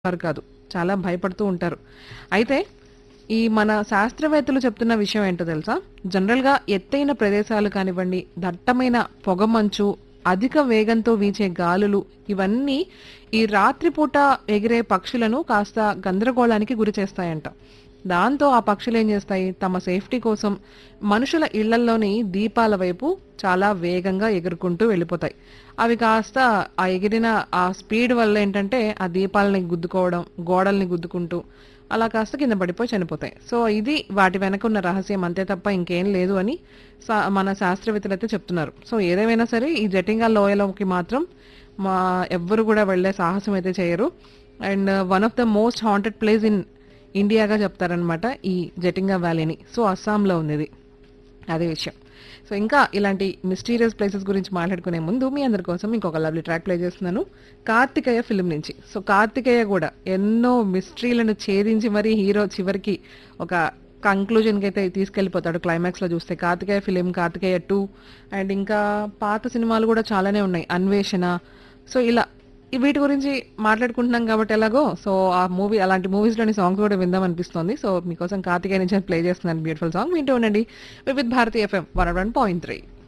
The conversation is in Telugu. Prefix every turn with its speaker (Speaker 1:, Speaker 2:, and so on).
Speaker 1: వారు కాదు చాలా భయపడుతూ ఉంటారు అయితే ఈ మన శాస్త్రవేత్తలు చెప్తున్న విషయం ఏంటో తెలుసా జనరల్ గా ఎత్తైన ప్రదేశాలు కానివ్వండి దట్టమైన పొగమంచు అధిక వేగంతో వీచే గాలులు ఇవన్నీ ఈ రాత్రిపూట ఎగిరే పక్షులను కాస్త గందరగోళానికి గురి చేస్తాయంట దాంతో ఆ పక్షులు ఏం చేస్తాయి తమ సేఫ్టీ కోసం మనుషుల ఇళ్లల్లోని దీపాల వైపు చాలా వేగంగా ఎగురుకుంటూ వెళ్ళిపోతాయి అవి కాస్త ఆ ఎగిరిన ఆ స్పీడ్ వల్ల ఏంటంటే ఆ దీపాలని గుద్దుకోవడం గోడల్ని గుద్దుకుంటూ అలా కాస్త కింద పడిపోయి చనిపోతాయి సో ఇది వాటి వెనక ఉన్న రహస్యం అంతే తప్ప ఇంకేం లేదు అని సా- మన శాస్త్రవేత్తలు అయితే చెప్తున్నారు సో ఏదేమైనా సరే ఈ జటింగా లోయలోకి మాత్రం మా ఎవ్వరు కూడా వెళ్ళే సాహసం అయితే చేయరు and one of the most haunted place in ఇండియాగా చెప్తారనమాట ఈ జటింగా వ్యాలీని సో అస్సాంలో ఉంది ఇది అదే విషయం సో ఇంకా ఇలాంటి మిస్టీరియస్ ప్లేసెస్ గురించి మాట్లాడుకునే ముందు మీ అందరి కోసం ఇంకొక లవ్లీ ట్రాక్ ప్లే చేస్తున్నాను కార్తికేయ ఫిల్మ్ నుంచి సో కార్తికేయ కూడా ఎన్నో మిస్టరీలను ఛేదించి మరీ హీరో చివరికి ఒక కంక్లూజన్కి అయితే తీసుకెళ్ళిపోతాడు క్లైమాక్స్ లో చూస్తే Karthikeya film Karthikeya two and ఇంకా పాత సినిమాలు కూడా చాలానే ఉన్నాయి అన్వేషణ సో ఇలా ఈ వీటి గురించి మాట్లాడుకుంటున్నాం కాబట్టి ఎలాగో సో ఆ మూవీ అలాంటి మూవీస్ లోని సాంగ్స్ కూడా విందాం అనిపిస్తుంది సో మీకోసం కార్తికేయ నుంచి ప్లే చేస్తున్నాను బ్యూటిఫుల్ సాంగ్ వింటూ ఉండండి with Bharati FM one one point three